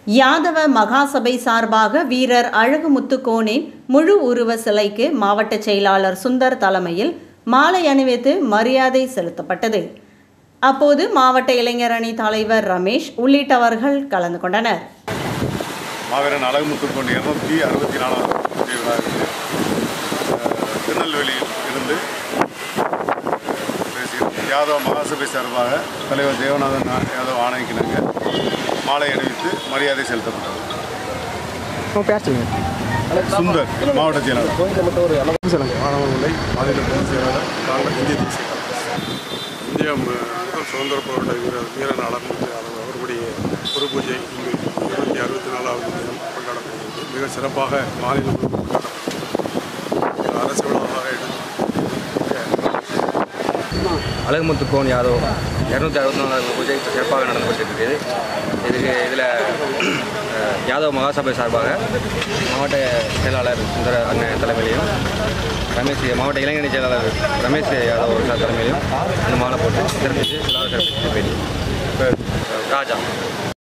யாதவ மகாசபை சார்பாக வீரர் அழகுமுத்துக்கோனின் முழு உருவ சிலைக்கு மாவட்ட செயலாளர் சுந்தர் தலைமையில் மாலை அணிவித்து மரியாதை செலுத்தப்பட்டது அப்போது மாவட்ட இளைஞர் அணி தலைவர் ரமேஷ் உள்ளிட்டவர்கள் கலந்து கொண்டனர் மாவீரன் அழகுமுத்து கொண்டு இருநூத்தி அறுபத்தி நாலாவது விழா இருக்குது திருநெல்வேலியில் இருந்து பேசுகிறேன் யாதவ் மகாசபை சார்பாக தலைவர் தேவநாதன் யாதவ் ஆணைக்கிணங்க மாலை அணிவித்து மரியாதை செலுத்தப்பட்டது உங்கள் பேர் சொல்லுங்க சுந்தர் மாவட்ட செயலாளர் சொல்லுங்க மாணவர்களை மாநில பொதுச் செயலாளர் காங்கிரஸ் இந்திய தேசிய காங்கிரஸ் இந்தியா மு- முதல் சுதந்திர போராட்ட வீரர் வீரன் அழகுமுத்து அவர் அவருடைய குரு பூஜை இங்கு இருநூத்தி அறுபத்தி நாலாவது தினம் கொண்டாடப்படுகிறது மிக சிறப்பாக மாநில முழுவதும் கொண்டாடப்படுகிறது அரசு விழாவாக எடுத்து அழகுமுத்து கோன் யாதவ் இரநூத்தி அறுபத்தி நாலாவது பூஜை சிறப்பாக நடந்து கொண்டிருக்கிறது இதுக்கு இதில் யாதவ் மகாசபை சார்பாக மாவட்ட செயலாளர் சுந்தர அண்ணன் தலைமையிலையும் ரமேஷ் மாவட்ட இளைஞரணி செயலாளர் ரமேஷ் யாதவ் சார் தலைமையிலையும் அந்த மாலை போட்டு சிறப்பித்து சிலாவை சிறப்பித்து பேட்டி ராஜா